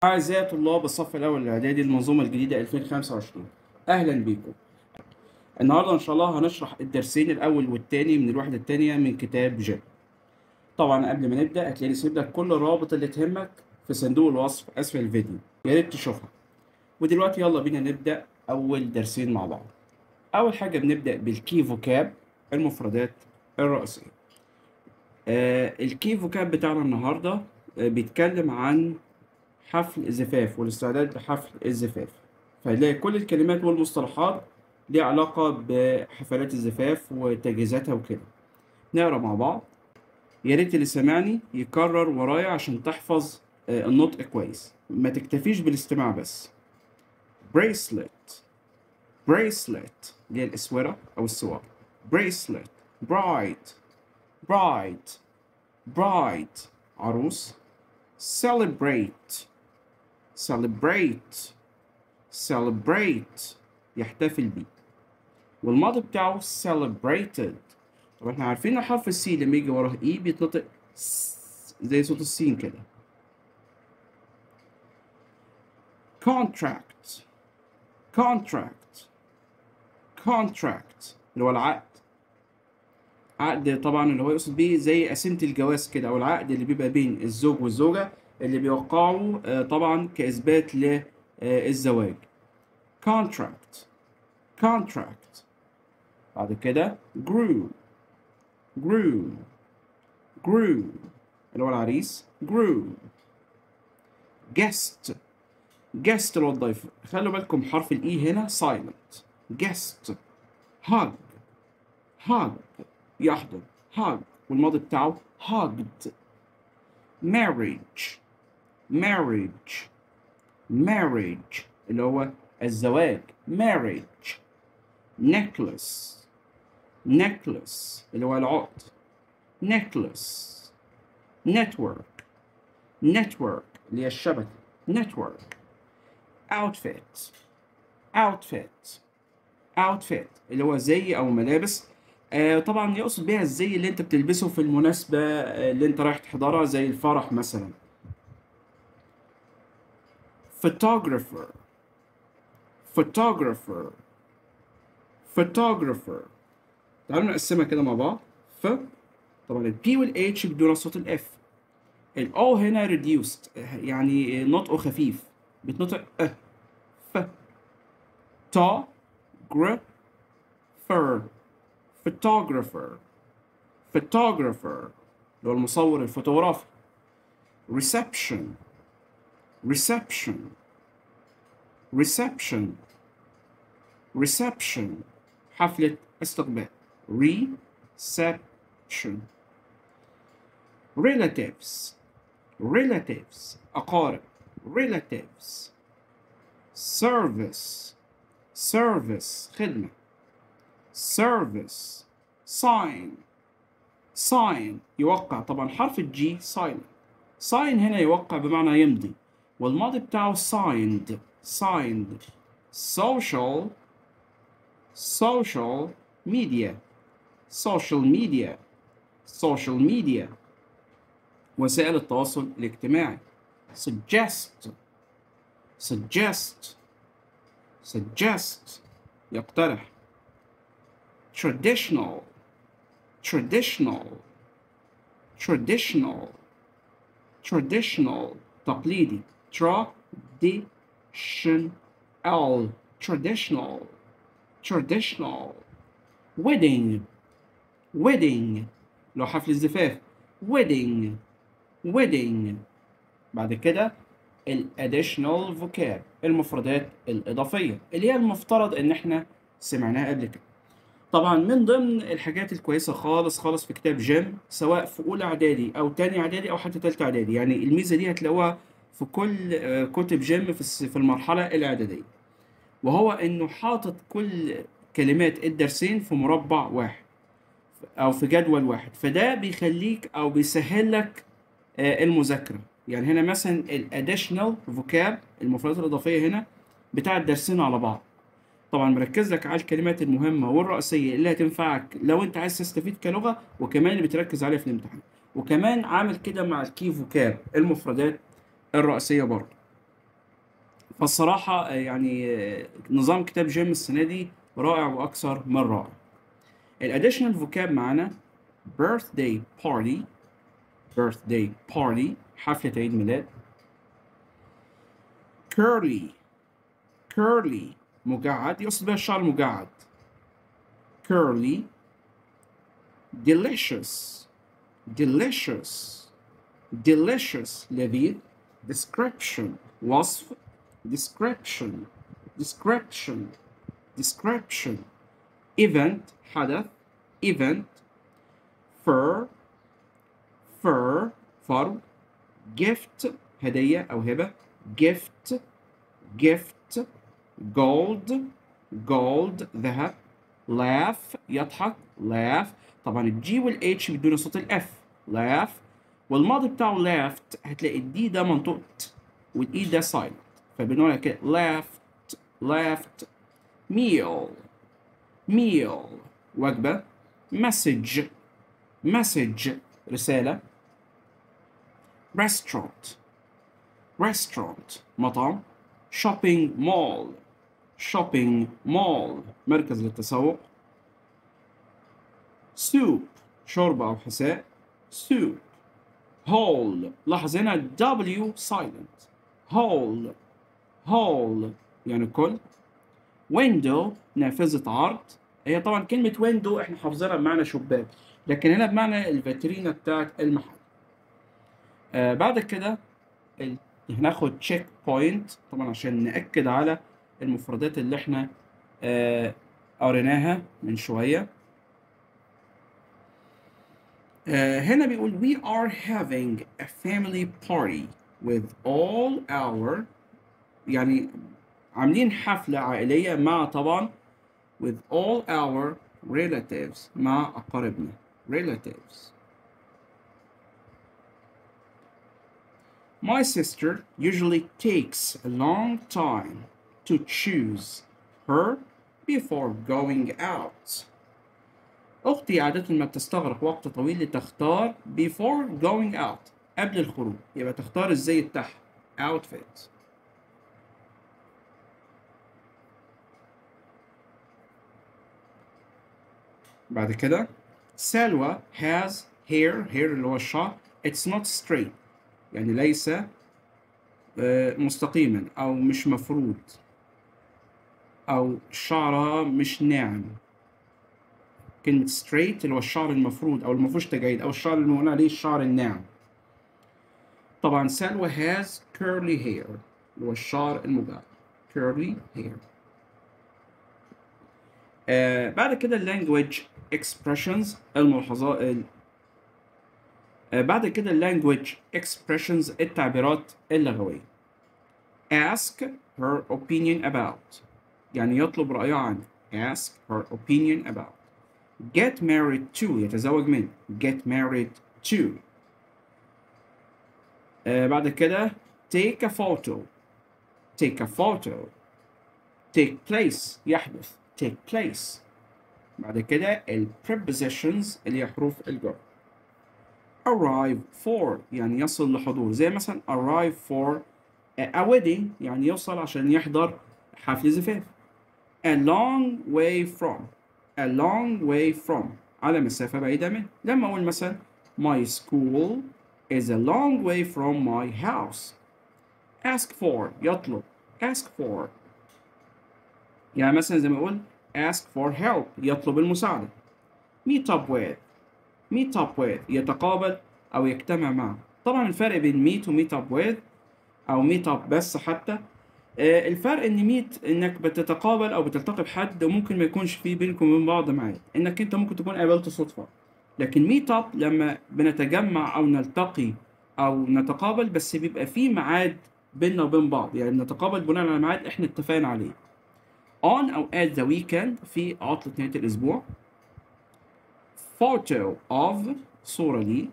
أعزائي طلاب الصف الأول الإعدادي المنظومة الجديدة 2025 أهلا بيكم النهاردة إن شاء الله هنشرح الدرسين الأول والتاني من الوحدة التانية من كتاب جيم طبعا قبل ما نبدأ هتلاقيني سايب لك كل الروابط اللي تهمك في صندوق الوصف أسفل الفيديو يا ريت تشوفها ودلوقتي يلا بينا نبدأ أول درسين مع بعض أول حاجة بنبدأ بالكي فوكاب المفردات الرئيسية آه الكي فوكاب بتاعنا النهاردة آه بيتكلم عن حفل الزفاف والاستعداد لحفل الزفاف فهنلاقي كل الكلمات والمصطلحات ليها علاقة بحفلات الزفاف وتجهيزاتها وكده نقرا مع بعض يا ريت اللي سمعني يكرر ورايا عشان تحفظ آه، النطق كويس ما تكتفيش بالاستماع بس bracelet bracelet اللي هي الأسورة أو السوار bracelet bride bride bride عروس celebrate celebrate celebrate يحتفل بيه والماضي بتاعه celebrated طب احنا عارفين ان حرف السي لما يجي وراه اي بيتنطق س- زي صوت السين كده contract contract contract اللي هو العقد عقد طبعا اللي هو يقصد بيه زي قسيمة الجواز كده او العقد اللي بيبقى بين الزوج والزوجة اللي بيوقعوا آه، طبعا كإثبات للزواج contract contract بعد كده grew grew grew اللي هو العريس grew guest guest اللي هو الضيف خلوا بالكم حرف الاي هنا silent guest hug hug يحضن hug والماضي بتاعه hugged marriage marriage marriage اللي هو الزواج marriage necklace necklace اللي هو العقد necklace network network اللي هي الشبكة network outfit outfit outfit اللي هو زي او ملابس آه طبعا يقصد بيها الزي اللي انت بتلبسه في المناسبة آه، اللي انت رايح تحضرها زي الفرح مثلا photographer photographer photographer تعالوا نقسمها كده مع بعض ف طبعا البي والاتش بدون صوت الاف الاو هنا reduced يعني نطقه خفيف بتنطق اه ف تا جر فر photographer photographer اللي هو المصور الفوتوغرافي reception reception reception reception حفلة استقبال reception relatives relatives أقارب relatives service service خدمة service sign sign يوقع طبعا حرف الجي silent sign هنا يوقع بمعنى يمضي والماضي بتاعه signed signed social social media social media social media وسائل التواصل الاجتماعي suggest suggest suggest يقترح traditional traditional traditional traditional تقليدي traditional traditional traditional wedding wedding لو حفل الزفاف wedding wedding بعد كده ال additional vocab المفردات الإضافية اللي هي المفترض إن إحنا سمعناها قبل كده طبعا من ضمن الحاجات الكويسة خالص خالص في كتاب جيم سواء في أولى إعدادي أو تاني إعدادي أو حتى تالتة إعدادي يعني الميزة دي هتلاقوها في كل آه، كتب جيم في الس- في المرحلة الإعدادية وهو إنه حاطط كل كلمات الدرسين في مربع واحد او في جدول واحد فده بيخليك او بيسهل لك آه، المذاكره يعني هنا مثلا الاديشنال فوكاب المفردات الاضافيه هنا بتاع الدرسين على بعض طبعا مركز لك على الكلمات المهمه والرئيسيه اللي هتنفعك لو انت عايز تستفيد كلغه وكمان اللي بتركز عليها في الامتحان وكمان عامل كده مع الكي فوكاب المفردات الرئيسيه برضه فالصراحة يعني آه، نظام كتاب جيم السنة دي رائع وأكثر من رائع. الاديشنال فوكاب معانا birthday party birthday party حفلة عيد ميلاد curly curly مجعد يقصد بها الشعر المجعد curly delicious delicious delicious لذيذ description وصف description description description event حدث event fur fur فرو gift هدية أو هبة gift gift gold gold ذهب laugh يضحك laugh طبعا الجي والاتش بدون صوت الاف laugh والماضي بتاعه laughed هتلاقي الدي ده منطوق ت والاي ده silent فبنقولها كده laughed laughed meal meal وجبة message message رسالة restaurant restaurant مطعم shopping mall shopping mall مركز للتسوق soup شوربة أو حساء soup hall لاحظ هنا W silent hall hall يعني كل window نافذة عرض هي طبعا كلمة window احنا حافظينها بمعنى شباك لكن هنا بمعنى الفاترينا بتاعت المحل آه بعد كده ال- هناخد تشيك بوينت طبعا عشان نأكد على المفردات اللي احنا آه قريناها من شوية آه هنا بيقول we are having a family party with all our يعني عاملين حفلة عائلية مع طبعا with all our relatives مع أقاربنا relatives My sister usually takes a long time to choose her before going out. أختي عادة ما بتستغرق وقت طويل لتختار before going out قبل الخروج يبقى تختار الزي بتاعها outfit بعد كده سلوى has hair hair اللي هو الشعر it's not straight يعني ليس آه، مستقيما أو مش مفروض أو شعرها مش ناعم كلمة straight اللي هو الشعر المفروض أو المفروش تجاعيد أو الشعر اللي بنقول عليه الشعر الناعم طبعا سلوى has curly hair اللي هو الشعر المجعد curly hair آه بعد كده language expressions الملاحظات ال- آه بعد كده language expressions التعبيرات اللغوية ask her opinion about يعني يطلب رأيها عنه ask her opinion about get married to يتزوج من get married to آه بعد كده take a photo take a photo take place يحدث take place بعد كده ال prepositions اللي هي حروف الجر arrive for يعني يصل لحضور زي مثلا arrive for a wedding يعني يوصل عشان يحضر حفل زفاف a long way from a long way from على مسافة بعيدة منه لما أقول مثلا my school is a long way from my house ask for يطلب ask for يعني مثلا زي ما أقول ask for help يطلب المساعدة meet up with meet up with يتقابل أو يجتمع مع طبعا الفرق بين meet و meet up with أو meet up بس حتى آه، الفرق ان ميت انك بتتقابل او بتلتقي بحد وممكن ما يكونش في بينكم وبين بعض ميعاد انك انت ممكن تكون قابلته صدفة لكن ميت اب لما بنتجمع او نلتقي او نتقابل بس بيبقى في ميعاد بيننا وبين بعض يعني بنتقابل بناء على ميعاد احنا اتفقنا عليه on او at the weekend في عطلة نهاية الاسبوع photo of صورة لي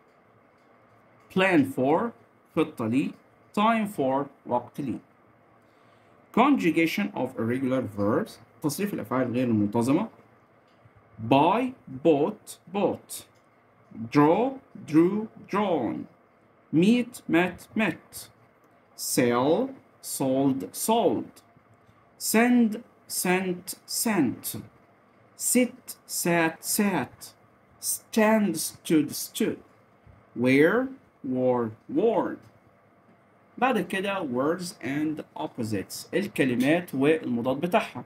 plan for خطة لي time for وقت لي conjugation of irregular verbs تصريف الأفعال غير المنتظمة buy bought bought draw drew drawn meet met met sell sold sold send sent sent sit sat sat stand stood stood wear wore worn بعد كده words and opposites الكلمات والمضاد بتاعها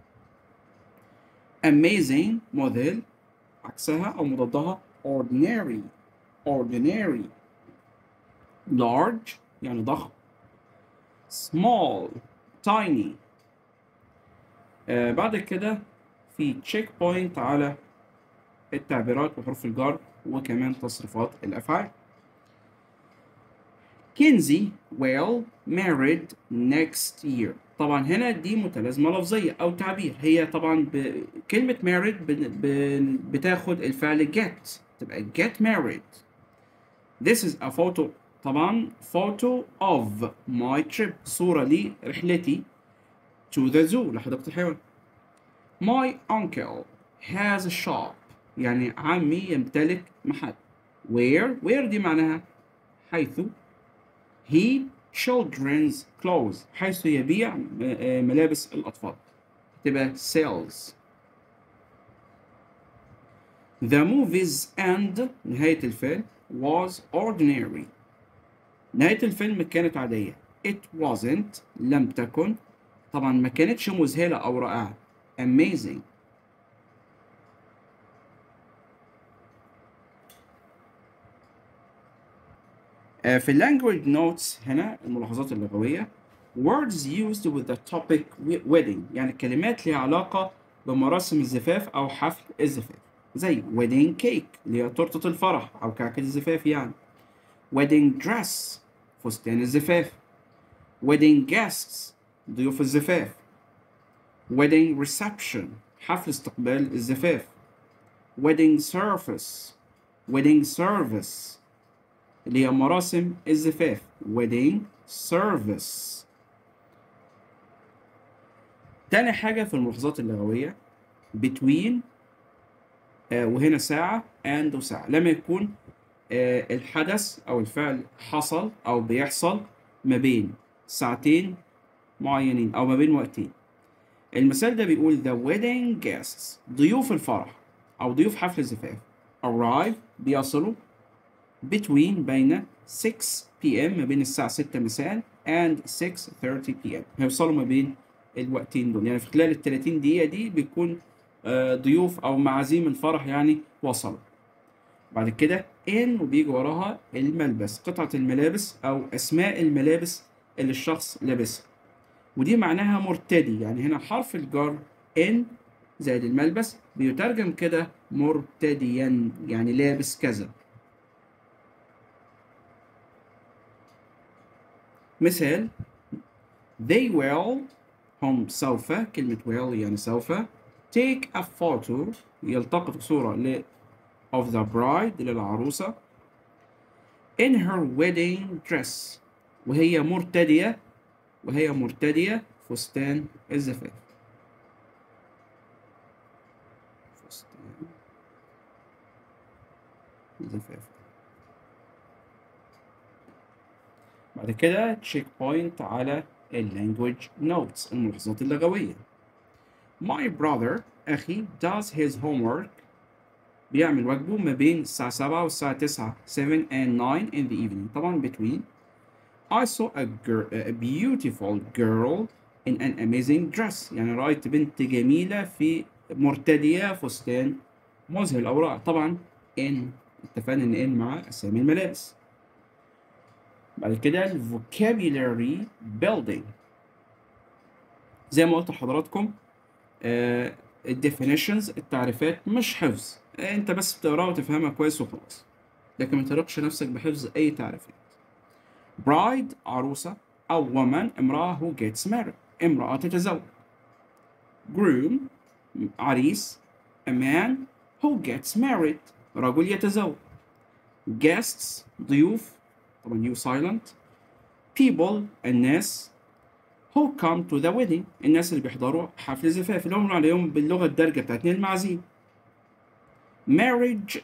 amazing مذهل عكسها أو مضادها ordinary ordinary large يعني ضخم small tiny آه بعد كده في تشيك بوينت على التعبيرات وحروف الجر وكمان تصريفات الأفعال كنزي will married next year طبعا هنا دي متلازمة لفظية أو تعبير هي طبعا ب... كلمة married ب... ب... بتاخد الفعل get تبقى get married This is a photo طبعا photo of my trip صورة لرحلتي to the zoo لحديقة الحيوان My uncle has a shop يعني عمي يمتلك محل where where دي معناها حيث he children's clothes حيث يبيع ملابس الأطفال تبقى sales The movie's end نهاية الفيلم was ordinary نهاية الفيلم كانت عادية it wasn't لم تكن طبعا ما كانتش مذهلة أو رائعة amazing في language notes هنا الملاحظات اللغوية words used with the topic wedding يعني كلمات لها علاقة بمراسم الزفاف أو حفل الزفاف زي wedding cake اللي هي تورتة الفرح أو كعكة الزفاف يعني wedding dress فستان الزفاف wedding guests ضيوف الزفاف wedding reception حفل استقبال الزفاف wedding service wedding service اللي هي مراسم الزفاف wedding service تاني حاجة في الملاحظات اللغوية between آه وهنا ساعة and وساعة لما يكون آه الحدث أو الفعل حصل أو بيحصل ما بين ساعتين معينين أو ما بين وقتين المثال ده بيقول the wedding guests ضيوف الفرح أو ضيوف حفل الزفاف arrive بيصلوا between بين 6 p.m. ما بين الساعة 6 مساء and 6:30 p.m. هيوصلوا ما بين الوقتين دول يعني في خلال ال 30 دقيقة دي بيكون آه ضيوف أو معازيم الفرح يعني وصلوا. بعد كده in وبيجي وراها الملبس قطعة الملابس أو أسماء الملابس اللي الشخص لابسها. ودي معناها مرتدي يعني هنا حرف الجر in زائد الملبس بيترجم كده مرتديا يعني لابس كذا. مثال they will هم سوف كلمة will يعني سوف take a photo يلتقط صورة ل of the bride للعروسة in her wedding dress وهي مرتدية وهي مرتدية فستان الزفاف فستان الزفاف بعد كده تشيك بوينت على اللانجوج نوتس الملاحظات اللغوية My brother أخي does his homework بيعمل واجبه ما بين الساعة 7 والساعة 9 7 and 9 in the evening طبعا between I saw a, girl, a beautiful girl in an amazing dress يعني رأيت بنت جميلة في مرتدية فستان مذهل أو رائع طبعا in اتفقنا إن in مع أسامي الملابس بعد كده ال vocabulary building زي ما قلت لحضراتكم آه الديفينيشنز التعريفات مش حفظ آه انت بس بتقراها وتفهمها كويس وخلاص لكن ما ترقش نفسك بحفظ اي تعريفات bride عروسة أو woman امرأة who gets married امرأة تتزوج groom عريس a man who gets married رجل يتزوج guests ضيوف طبعا you silent people الناس who come to the wedding الناس اللي بيحضروا حفل الزفاف اللي هم عليهم باللغة الدارجة بتاعتنا المعازيم marriage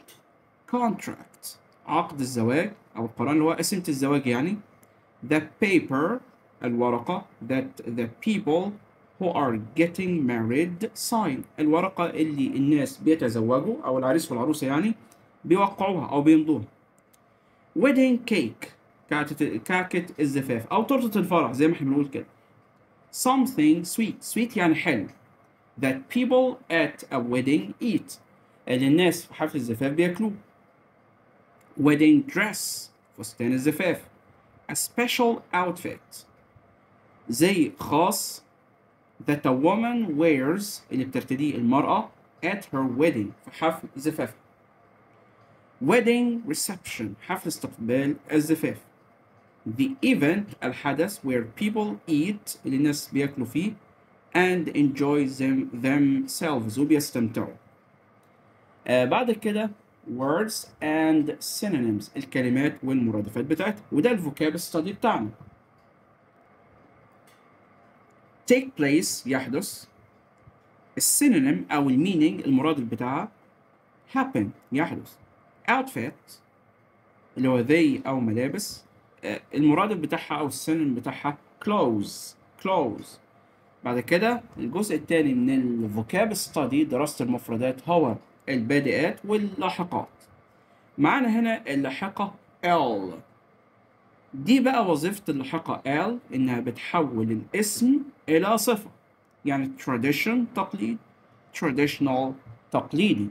contract عقد الزواج أو القرآن اللي هو قسمة الزواج يعني the paper الورقة that the people who are getting married sign الورقة اللي الناس بيتزوجوا أو العريس والعروسة يعني بيوقعوها أو بيمضوها wedding cake كعكة كعكة الزفاف أو تورتة الفرح زي ما احنا بنقول كده something sweet sweet يعني حلو that people at a wedding eat اللي الناس في حفل الزفاف بياكلوه wedding dress فستان الزفاف a special outfit زي خاص that a woman wears اللي بترتديه المرأة at her wedding في حفل زفافها wedding reception حفل استقبال الزفاف the event الحدث where people eat اللي الناس بياكلوا فيه and enjoy them themselves وبيستمتعوا آه بعد كده words and synonyms الكلمات والمرادفات بتاعتها وده الفوكاب ستادي بتاعنا take place يحدث السينونيم او المينينج المرادف بتاعها happen يحدث outfit اللي هو they او ملابس آه، المرادف بتاعها او السينونيم بتاعها clothes clothes بعد كده الجزء الثاني من الفوكاب ستادي دراسة المفردات هو البادئات واللاحقات معانا هنا اللاحقة L دي بقى وظيفة اللاحقة L إنها بتحول الاسم إلى صفة يعني tradition تقليد traditional تقليدي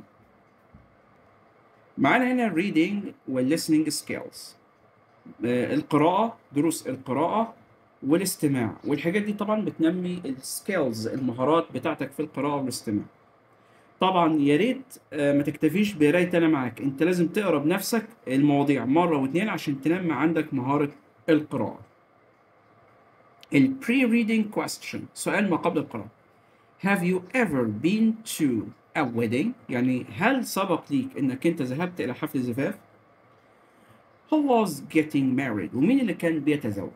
معانا هنا reading وال listening skills آه، القراءة دروس القراءة والاستماع والحاجات دي طبعا بتنمي السكيلز المهارات بتاعتك في القراءة والاستماع طبعا يا ريت آه، ما تكتفيش بقراية انا معاك انت لازم تقرا بنفسك المواضيع مرة واتنين عشان تنمي عندك مهارة القراءة ال pre-reading question سؤال ما قبل القراءة Have you ever been to a wedding يعني هل سبق ليك انك انت ذهبت الى حفل زفاف Who was getting married ومين اللي كان بيتزوج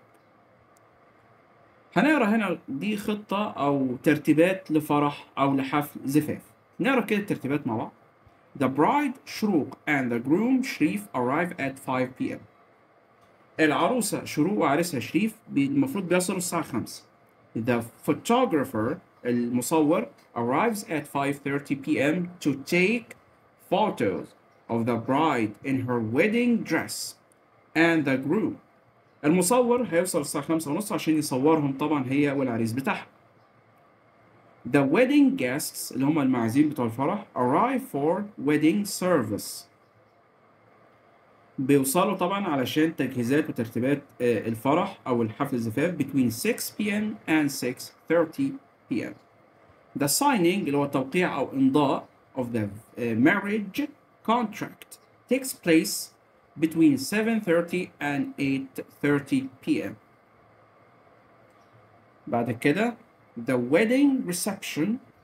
هنقرا هنا دي خطة أو ترتيبات لفرح أو لحفل زفاف نقرا كده الترتيبات مع بعض The bride شروق and the groom شريف arrive at 5 p.m. العروسة شروق وعريسها شريف بي- المفروض بيصلوا الساعة 5 The photographer المصور arrives at 5:30 p.m. to take photos of the bride in her wedding dress and the groom المصور هيوصل الساعة خمسة ونص عشان يصورهم طبعا هي والعريس بتاعها. The wedding guests اللي هم المعازيم بتوع الفرح arrive for wedding service. بيوصلوا طبعا علشان تجهيزات وترتيبات آه، الفرح أو الحفل الزفاف between 6 p.m. and 6:30 p.m. The signing اللي هو توقيع أو إمضاء of the uh, marriage contract takes place between 7:30 and 8:30 p.m. بعد كده the wedding reception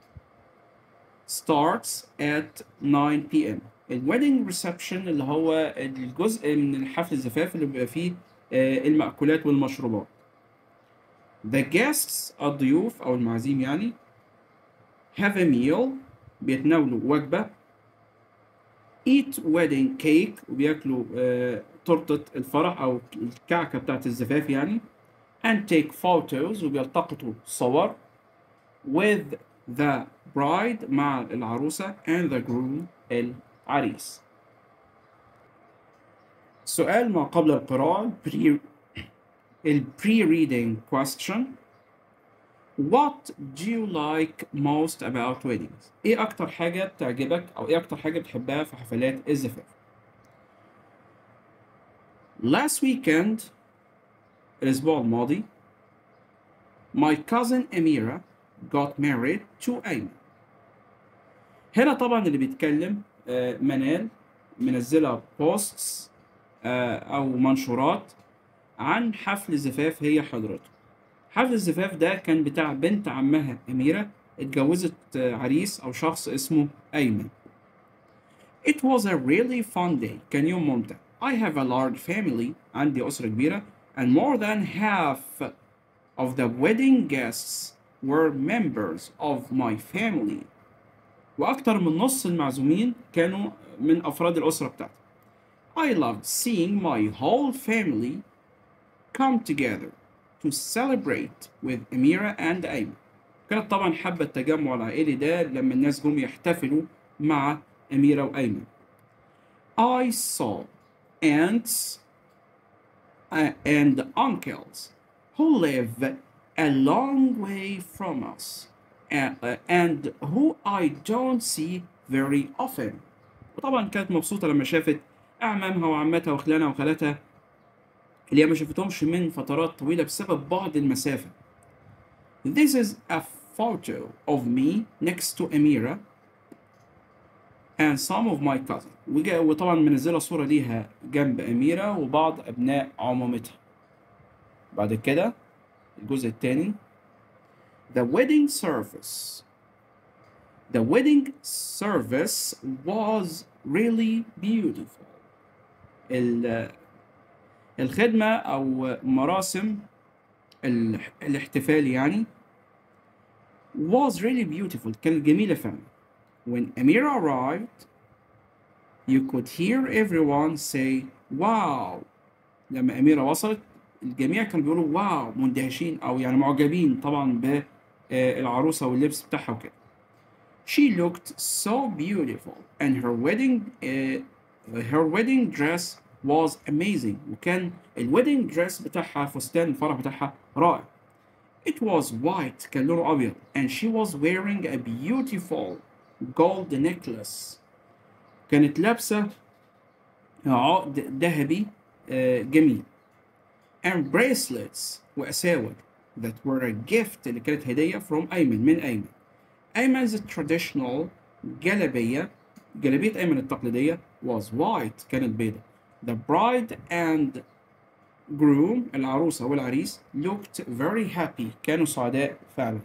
starts at 9 p.m. ال wedding reception اللي هو الجزء من الحفل الزفاف اللي بيبقى فيه آه، المأكولات والمشروبات. The guests الضيوف أو المعازيم يعني have a meal بيتناولوا وجبة eat wedding cake وبياكلوا آه، تورتة الفرح أو الكعكة بتاعت الزفاف يعني and take photos وبيلتقطوا صور with the bride مع العروسة and the groom العريس سؤال ما قبل القراءة pre ال pre-reading question What do you like most about weddings؟ إيه أكتر حاجة بتعجبك أو إيه أكتر حاجة بتحبها في حفلات الزفاف؟ Last weekend الأسبوع الماضي My cousin Amira got married to Ayman. هنا طبعا اللي بيتكلم آه، منال منزلة بوستس أو منشورات عن حفل زفاف هي حضرته. حفل الزفاف ده كان بتاع بنت عمها أميرة اتجوزت آه، عريس أو شخص اسمه أيمن. It was a really fun day. كان يوم ممتع. I have a large family. عندي أسرة كبيرة. And more than half of the wedding guests were members of my family. وأكتر من نص المعزومين كانوا من أفراد الأسرة بتاعتي. I loved seeing my whole family come together. to celebrate with Amira and Ayman. كانت طبعا حابة التجمع العائلي ده لما الناس جم يحتفلوا مع أميرة وأيمن. I saw aunts uh, and uncles who live a long way from us uh, uh, and who I don't see very often. وطبعا كانت مبسوطة لما شافت أعمامها وعماتها وخلانها وخالاتها اللي هي ما شافتهمش من فترات طويلة بسبب بعد المسافة. This is a photo of me next to Amira and some of my cousins. وجا- وطبعا منزلة صورة ليها جنب أميرة وبعض أبناء عمومتها. بعد كده الجزء الثاني The wedding service. The wedding service was really beautiful. ال- الخدمة أو مراسم ال- الاحتفال يعني was really beautiful كانت جميلة فعلا. When Amira arrived, you could hear everyone say wow. لما أميرة وصلت الجميع كانوا بيقولوا واو مندهشين أو يعني معجبين طبعا بالعروسة واللبس بتاعها وكده. She looked so beautiful and her wedding uh, her wedding dress was amazing وكان ال wedding dress بتاعها فستان الفرح بتاعها رائع. It was white كان لونه أبيض and she was wearing a beautiful gold necklace. كانت لابسة عقد ذهبي آه، جميل. And bracelets وأساور that were a gift اللي كانت هدية from أيمن من أيمن. أيمن's traditional جلبية جلبية أيمن التقليدية was white كانت بيضة. The bride and groom العروسة والعريس looked very happy كانوا سعداء فعلا.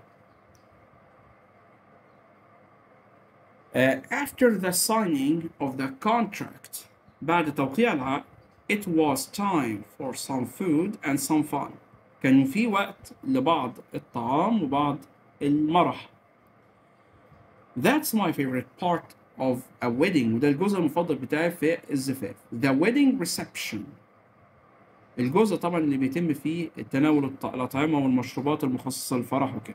Uh, after the signing of the contract بعد توقيع العقد it was time for some food and some fun كان في وقت لبعض الطعام وبعض المرح That's my favorite part of a wedding وده الجزء المفضل بتاعي في الزفاف The wedding reception الجزء طبعا اللي بيتم فيه تناول الط- الأطعمة والمشروبات المخصصة للفرح وكده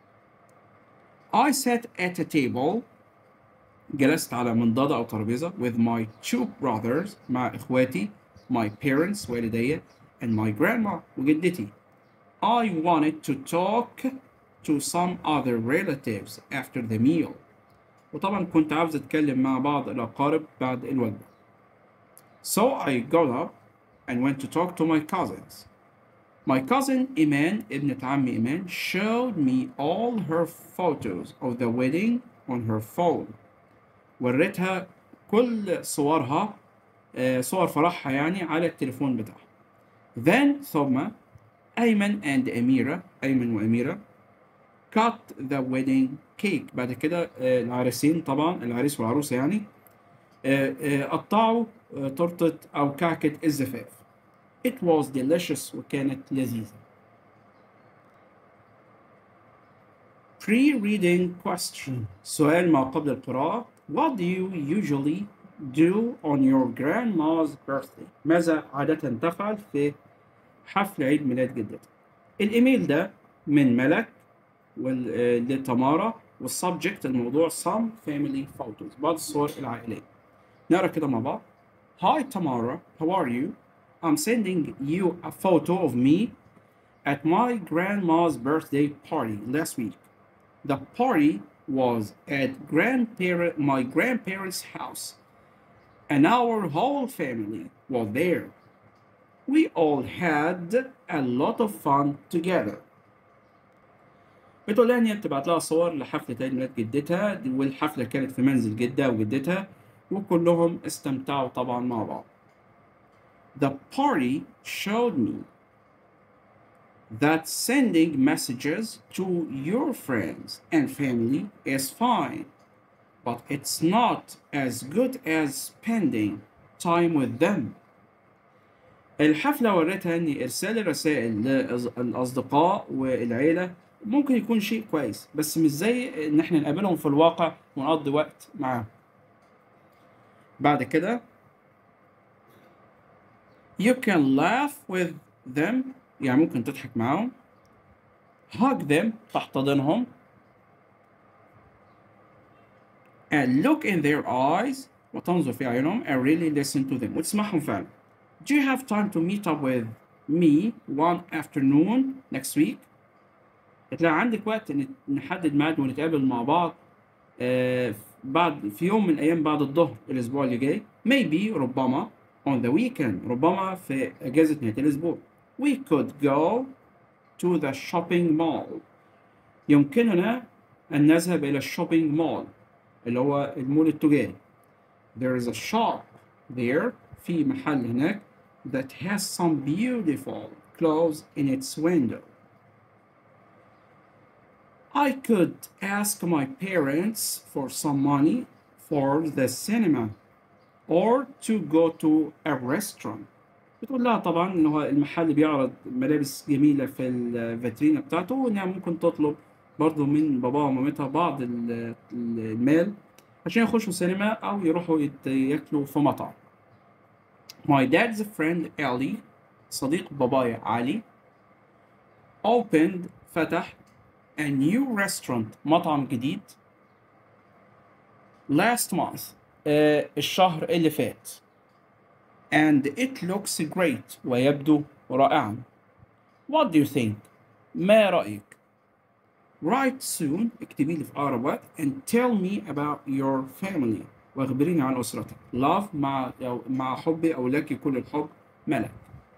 I sat at a table جلست على منضدة أو ترابيزة with my two brothers مع إخواتي my parents والدي and my grandma وجدتي I wanted to talk to some other relatives after the meal وطبعا كنت عاوز أتكلم مع بعض الأقارب بعد الوجبة So I got up and went to talk to my cousins My cousin Iman ابنة عمي إيمان showed me all her photos of the wedding on her phone وريتها كل صورها آه، صور فرحها يعني على التليفون بتاعها then ثم أيمن and أميرة أيمن وأميرة cut the wedding cake بعد كده آه، العريسين طبعا العريس والعروسة يعني آه، آه، قطعوا آه، تورتة أو كعكة الزفاف it was delicious وكانت لذيذة pre-reading question سؤال ما قبل القراءة What do you usually do on your grandma's birthday ماذا عادة تفعل في حفل عيد ميلاد جدتك الإيميل ده من ملك وال- آه، لتمارا والسبجكت الموضوع some family photos بعض الصور العائلية نقرا كده مع بعض Hi Tamara, how are you? I'm sending you a photo of me at my grandma's birthday party last week. The party was at grandparent my grandparents' house, and our whole family was there. We all had a lot of fun together. بتقول لها ان هي بتبعت لها صور لحفلة عيد ميلاد جدتها دي- والحفلة كانت في منزل جدها وجدتها وكلهم استمتعوا طبعا مع بعض. The party showed me that sending messages to your friends and family is fine, but it's not as good as spending time with them. الحفلة ورتها إن إرسال الرسائل للأصدقاء والعيلة ممكن يكون شيء كويس بس مش زي إن إحنا نقابلهم في الواقع ونقضي وقت معاهم. بعد كده You can laugh with them يعني ممكن تضحك معاهم hug them تحتضنهم and look in their eyes وتنظر في عيونهم and really listen to them وتسمعهم فعلا Do you have time to meet up with me one afternoon next week؟ هتلاقي عندك وقت إن نحدد ميعاد ونتقابل مع بعض آه بعد في يوم من الأيام بعد الظهر الأسبوع اللي جاي maybe ربما on the weekend ربما في أجازة نهاية الأسبوع we could go to the shopping mall يمكننا أن نذهب إلى الشوبينج مول اللي هو المول التجاري there is a shop there في محل هناك that has some beautiful clothes in its window I could ask my parents for some money for the cinema or to go to a restaurant بتقول لها طبعا ان هو المحل بيعرض ملابس جميله في الفاترينا بتاعته وانها ممكن تطلب برضه من باباها ومامتها بعض ال- المال عشان يخشوا سينما او يروحوا يت- ياكلوا في مطعم My dad's friend Ali صديق بابايا علي opened فتح a new restaurant مطعم جديد last month آه الشهر اللي فات and it looks great ويبدو رائعا What do you think؟ ما رأيك؟ Write soon اكتبي لي في أقرب وقت and tell me about your family واخبريني عن أسرتك love مع أو مع حبي أو لك كل الحب ملك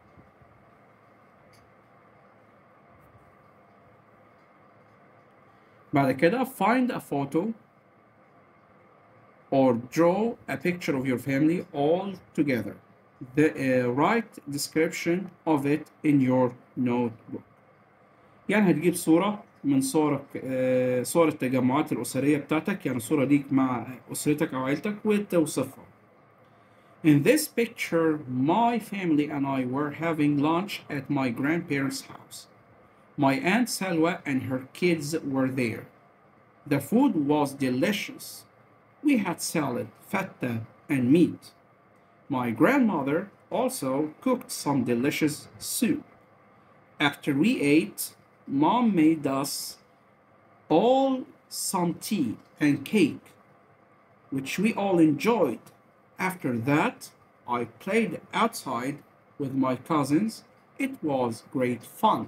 بعد كده find a photo or draw a picture of your family all together. The, uh, write description of it in your notebook. يعني هتجيب صورة من صورك آه، صور التجمعات الأسرية بتاعتك يعني صورة ليك مع أسرتك أو عيلتك وتوصفها. In this picture, my family and I were having lunch at my grandparents' house. My aunt Salwa and her kids were there. The food was delicious. We had salad, feta, and meat. My grandmother also cooked some delicious soup. After we ate, mom made us all some tea and cake, which we all enjoyed. After that, I played outside with my cousins. It was great fun.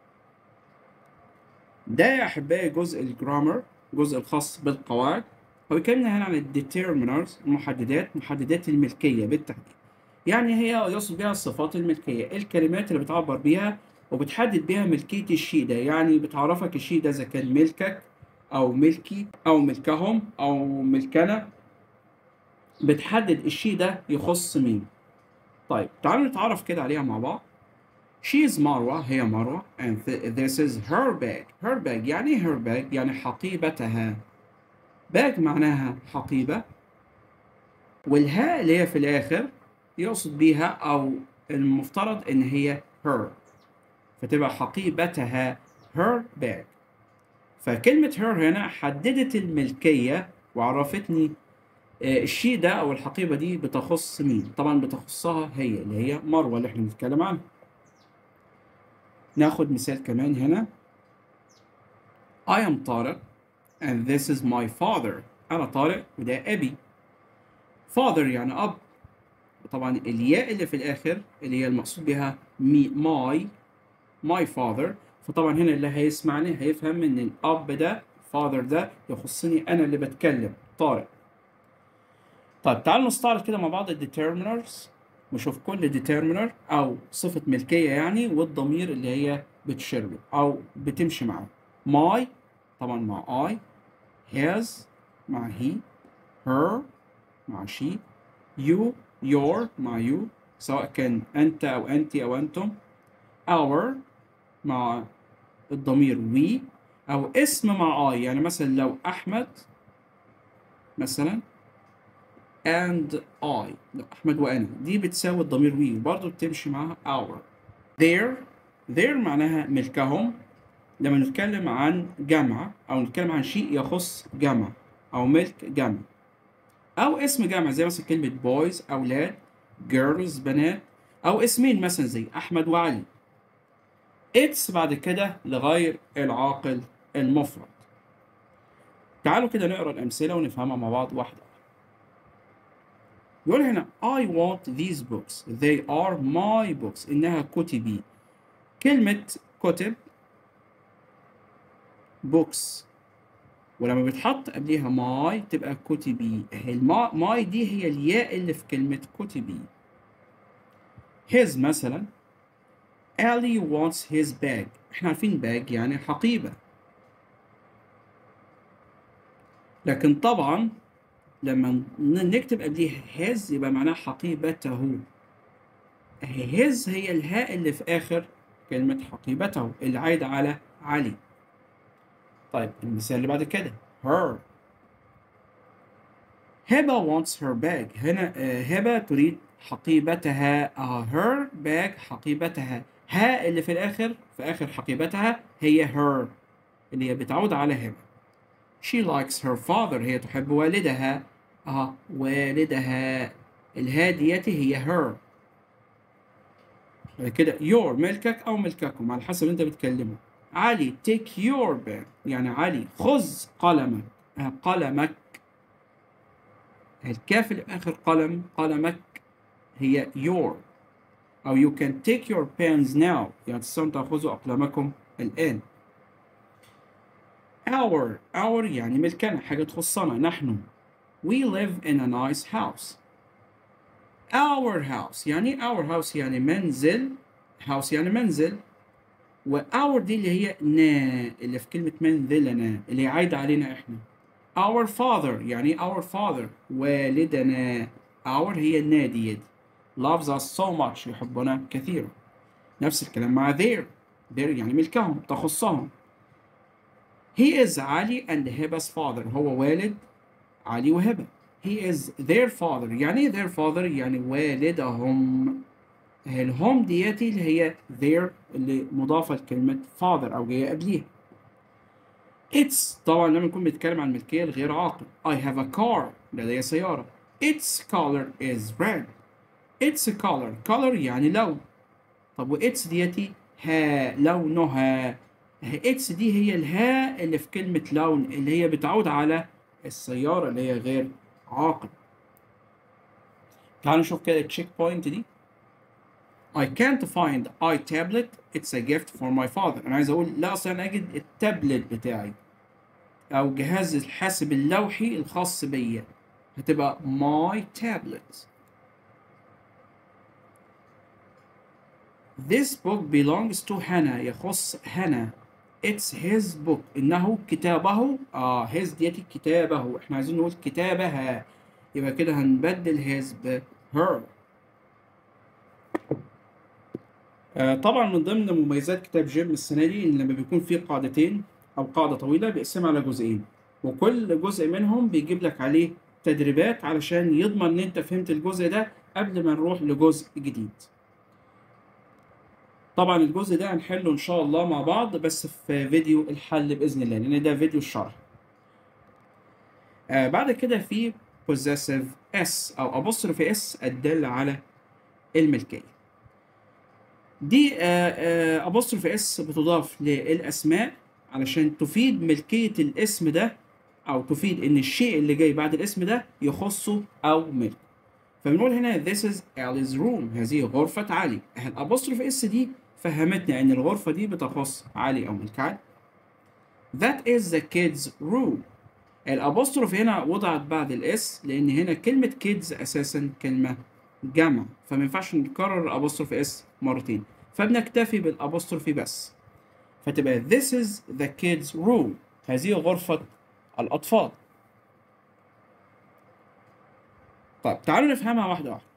ده يا أحبائي جزء الجرامر الجزء الخاص بالقواعد هو بيتكلمنا هنا عن الديترمينرز المحددات محددات الملكية بالتحديد يعني هي يقصد بها الصفات الملكية الكلمات اللي بتعبر بيها وبتحدد بيها ملكية الشيء ده يعني بتعرفك الشيء ده إذا كان ملكك أو ملكي أو ملكهم أو ملكنا بتحدد الشيء ده يخص مين طيب تعالوا نتعرف كده عليها مع بعض She is مروة هي مروة and th- this is her bag her bag يعني إيه her bag يعني حقيبتها bag معناها حقيبة والهاء اللي هي في الآخر يقصد بيها أو المفترض إن هي her فتبقى حقيبتها her bag فكلمة her هنا حددت الملكية وعرفتني آه، الشيء ده أو الحقيبة دي بتخص مين طبعا بتخصها هي اللي هي مروة اللي احنا بنتكلم عنها ناخد مثال كمان هنا I am طارق and this is my father أنا طارق وده أبي father يعني أب وطبعا الياء اللي في الآخر اللي هي المقصود بها me my my father فطبعا هنا اللي هيسمعني هيفهم إن الأب ده father ده يخصني أنا اللي بتكلم طارق طيب تعالوا نستعرض كده مع بعض الديترمينرز نشوف كل ديترمينر او صفة ملكية يعني والضمير اللي هي بتشير له او بتمشي معاه my طبعا مع I his مع he her مع she you your مع you سواء كان انت او انت او انتم our مع الضمير we او اسم مع I يعني مثلا لو احمد مثلا and I لا أحمد وأنا دي بتساوي الضمير we وبرضه بتمشي معاها our their their معناها ملكهم لما نتكلم عن جمع أو نتكلم عن شيء يخص جمع أو ملك جمع أو اسم جمع زي مثلا كلمة boys أولاد girls بنات أو اسمين مثلا زي أحمد وعلي اتس بعد كده لغير العاقل المفرد تعالوا كده نقرا الامثله ونفهمها مع بعض واحده يقول هنا I want these books they are my books إنها كتبي كلمة كتب books ولما بيتحط قبليها ماي تبقى كتبي اهي الما ماي دي هي الياء اللي في كلمة كتبي his مثلا Ali wants his bag احنا عارفين bag يعني حقيبة لكن طبعا لما نكتب قبليها his يبقى معناها حقيبته اهي his هي الهاء اللي في آخر كلمة حقيبته اللي عايدة على علي طيب المثال اللي بعد كده her هبة wants her bag هنا آه، هبة تريد حقيبتها اه her bag حقيبتها ها اللي في الآخر في آخر حقيبتها هي her اللي هي بتعود على هبة she likes her father هي تحب والدها اه والدها الها ديتي هي her بعد كده your ملكك أو ملككم على حسب أنت بتكلمه علي take your pen يعني علي خذ قلمك آه، قلمك الكاف اللي في آخر قلم قلمك هي your أو you can take your pens now يعني تستطيعون تأخذوا أقلامكم الآن our our يعني ملكنا حاجة تخصنا نحن we live in a nice house our house يعني our house يعني منزل house يعني منزل و our دي اللي هي نا اللي في كلمة منزلنا اللي هي عايدة علينا احنا our father يعني our father والدنا our هي النا ديت loves us so much يحبنا كثيرا نفس الكلام مع their their يعني ملكهم تخصهم he is علي and هبة father هو والد علي وهبة he is their father يعني ايه their father يعني والدهم الهوم دياتي اللي هي their اللي مضافة لكلمة father أو جاية قبليها It's طبعا لما نكون بنتكلم عن الملكية الغير عاقل I have a car لدي سيارة Its color is red Its color color يعني لون طب و its ديتي ها لونها its دي هي الهاء اللي في كلمة لون اللي هي بتعود على السيارة اللي هي غير عاقل تعالوا نشوف كده التشيك بوينت دي I can't find I tablet it's a gift for my father انا عايز اقول لا اصلا انا اجد التابلت بتاعي او جهاز الحاسب اللوحي الخاص بيا هتبقى my tablet This book belongs to Hannah يخص هنا It's his book إنه كتابه آه his ديتي كتابه إحنا عايزين نقول كتابها يبقى كده هنبدل his ب her آه طبعا من ضمن مميزات كتاب جيم السنة دي إن لما بيكون فيه قاعدتين أو قاعدة طويلة بيقسمها على جزئين وكل جزء منهم بيجيب لك عليه تدريبات علشان يضمن إن أنت فهمت الجزء ده قبل ما نروح لجزء جديد. طبعا الجزء ده هنحله ان شاء الله مع بعض بس في فيديو الحل باذن الله لان ده فيديو الشرح آه بعد كده في possessive s او apostrophe s الدال على الملكيه دي آه آه apostrophe s بتضاف للاسماء علشان تفيد ملكيه الاسم ده او تفيد ان الشيء اللي جاي بعد الاسم ده يخصه او ملكه فبنقول هنا this is Ali's room هذه غرفة علي الابوستروف اس دي فهمتنا ان الغرفة دي بتخص علي او ملك علي That is the kids room الابوستروف هنا وضعت بعد الاس لان هنا كلمة kids اساسا كلمة جمع فما ينفعش نكرر الابوستروف اس مرتين فبنكتفي بالابوستروفي بس فتبقى this is the kids room هذه غرفة الأطفال طيب تعالوا نفهمها واحدة واحدة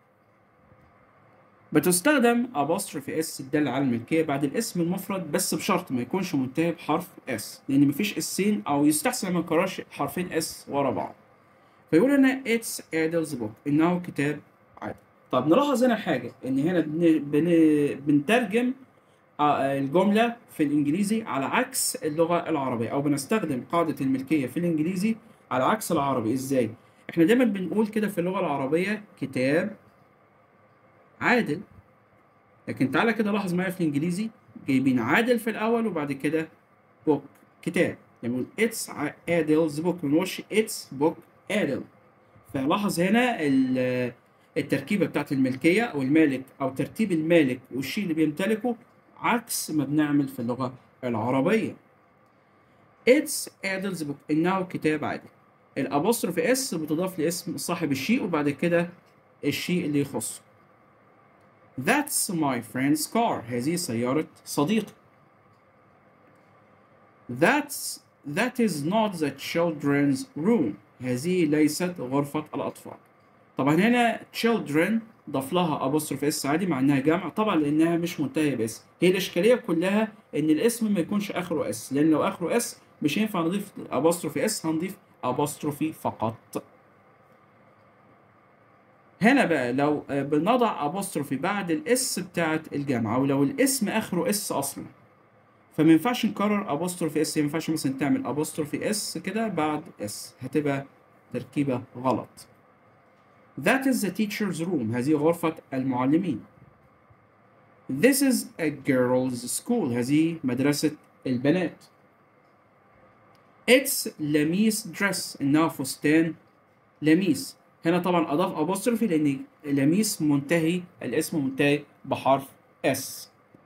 بتستخدم apostrophe s تدل على الملكية بعد الاسم المفرد بس بشرط ما يكونش منتهي بحرف s لأن مفيش اسين أو يستحسن ما نكررش حرفين s ورا بعض فيقول هنا it's Adil's book إنه كتاب عادل طب نلاحظ هنا حاجة إن هنا بن... بن... بنترجم آه، الجملة في الإنجليزي على عكس اللغة العربية أو بنستخدم قاعدة الملكية في الإنجليزي على عكس العربي إزاي؟ إحنا دايما بنقول كده في اللغة العربية كتاب عادل لكن تعالى كده لاحظ معايا في الإنجليزي جايبين عادل في الأول وبعد كده book كتاب يعني بنقول it's Adil's book ما بنقولش it's book Adil فلاحظ هنا ال- التركيبة بتاعت الملكية أو المالك أو ترتيب المالك والشيء اللي بيمتلكه عكس ما بنعمل في اللغة العربية It's Adil's book إنه كتاب عادل الأبوستروف اس بتضاف لاسم صاحب الشيء وبعد كده الشيء اللي يخصه That's my friend's car هذه سيارة صديقي That's that is not the children's room هذه ليست غرفة الأطفال طبعا هنا children ضاف لها apostrophe اس عادي مع انها جمع طبعا لانها مش منتهيه باس هي الاشكاليه كلها ان الاسم ما يكونش اخره اس لان لو اخره اس مش هينفع نضيف apostrophe اس هنضيف apostrophe فقط هنا بقى لو آه، بنضع apostrophe بعد الاس بتاعت الجمع او لو الاسم اخره اس اصلا فما ينفعش نكرر apostrophe اس ما ينفعش مثلا تعمل apostrophe اس كده بعد اس هتبقى تركيبه غلط That is the teacher's room هذه غرفة المعلمين This is a girls' school هذه مدرسة البنات It's لميس dress إنها فستان لميس هنا طبعا أضاف apostrophe لأن لميس منتهي الاسم منتهي بحرف S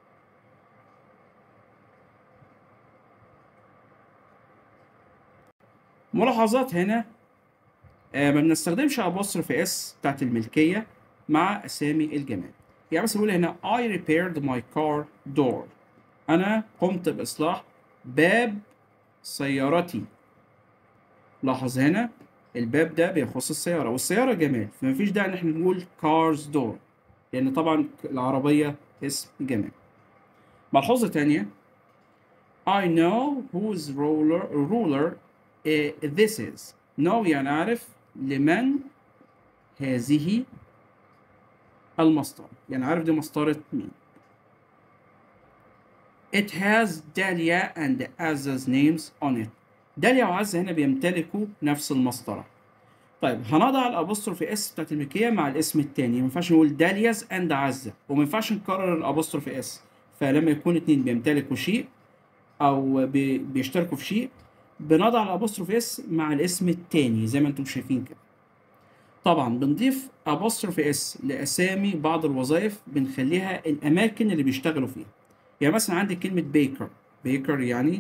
ملاحظات هنا آه، ما بنستخدمش apostrophe اس بتاعت الملكية مع أسامي الجماد يعني مثلا بقول هنا I repaired my car door أنا قمت بإصلاح باب سيارتي لاحظ هنا الباب ده بيخص السيارة والسيارة جماد فمفيش داعي إن احنا نقول cars door لأن طبعا العربية اسم جماد ملحوظة تانية I know whose ruler ruler uh, this is know يعني أعرف لمن هذه المسطرة يعني عارف دي مسطرة مين It has Dahlia and Azza's names on it داليا وعزة هنا بيمتلكوا نفس المسطرة طيب هنضع الابوستروفي اس بتاعت الملكية مع الاسم التاني ما ينفعش نقول دالياز اند عزة وما ينفعش نكرر الابوستروفي اس فلما يكون اتنين بيمتلكوا شيء او بي- بيشتركوا في شيء بنضع الابوستروفي اس مع الاسم التاني زي ما انتم شايفين كده طبعا بنضيف apostrophe اس لاسامي بعض الوظائف بنخليها الاماكن اللي بيشتغلوا فيها يعني مثلا عندي كلمه بيكر بيكر يعني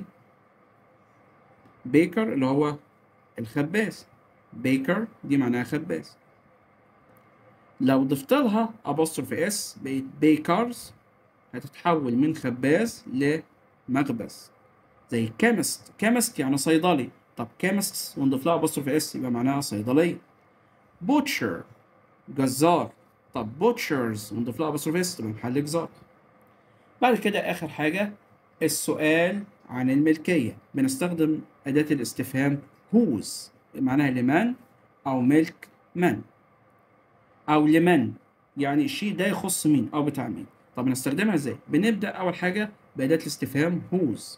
بيكر اللي هو الخباز بيكر دي معناها خباز لو ضفت لها apostrophe اس بقت بيكرز هتتحول من خباز لمخبز زي كيمست كيمست يعني صيدلي طب كيمست ونضيف لها apostrophe اس يبقى معناها صيدليه butcher جزار طب butchers ونضيف لها apostrophe اس تبقى محل جزار بعد كده آخر حاجة السؤال عن الملكية بنستخدم أداة الاستفهام whose معناها لمن أو ملك من أو لمن يعني الشيء ده يخص مين أو بتاع مين طب نستخدمها ازاي بنبدأ أول حاجة بأداة الاستفهام whose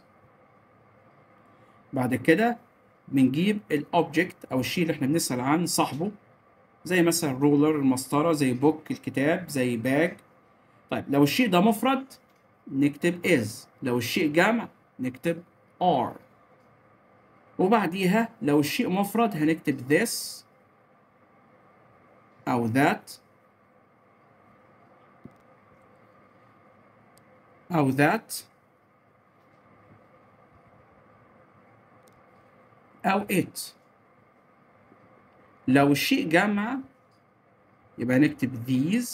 بعد كده بنجيب الأوبجكت أو الشيء اللي احنا بنسأل عن صاحبه زي مثلا رولر المسطرة زي بوك الكتاب زي باج طيب لو الشيء ده مفرد نكتب is لو الشيء جمع نكتب are وبعديها لو الشيء مفرد هنكتب this أو that أو that أو it لو الشيء جمع يبقى نكتب these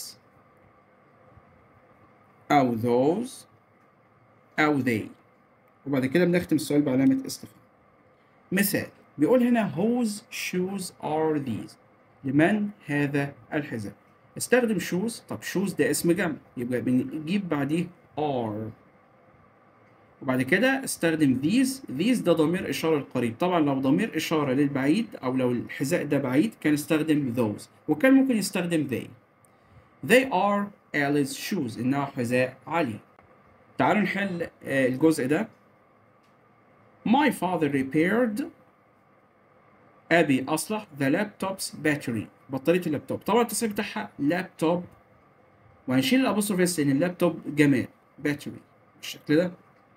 أو those أو they وبعد كده بنختم السؤال بعلامة استفهام مثال بيقول هنا whose shoes are these لمن هذا الحذاء استخدم shoes طب shoes ده اسم جمع يبقى بنجيب بعديه are وبعد كده استخدم these these ده ضمير إشارة القريب طبعا لو ضمير إشارة للبعيد أو لو الحذاء ده بعيد كان استخدم those وكان ممكن يستخدم they they are Ali's shoes إنها حذاء علي تعالوا نحل آه، الجزء ده My father repaired أبي أصلح the laptop's battery بطارية اللابتوب طبعا التصريف بتاعها لابتوب وهنشيل الأبوستروف اس لأن اللابتوب جماد battery بالشكل ده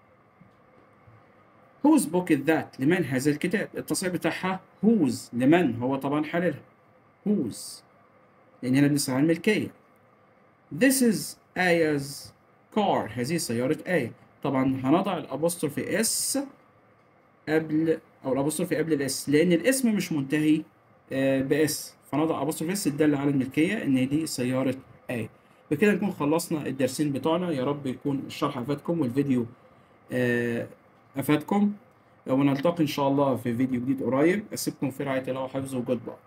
whose book is that لمن هذا الكتاب التصحيح بتاعها whose لمن هو طبعا حللها whose لأن هنا بنسأل عن الملكية this is آيا's car هذه سيارة آية طبعا هنضع الأبوستروفي اس قبل أو الأبوستروفي قبل الإس لأن الاسم مش منتهي آه، بإس فنضع أبوستروفي اس تدل على الملكية إن دي سيارة آية بكده نكون خلصنا الدرسين بتوعنا يا رب يكون الشرح أفادكم والفيديو آه، أفادكم ونلتقي إن شاء الله في فيديو جديد قريب أسيبكم في رعاية الله وحفظه وجود باي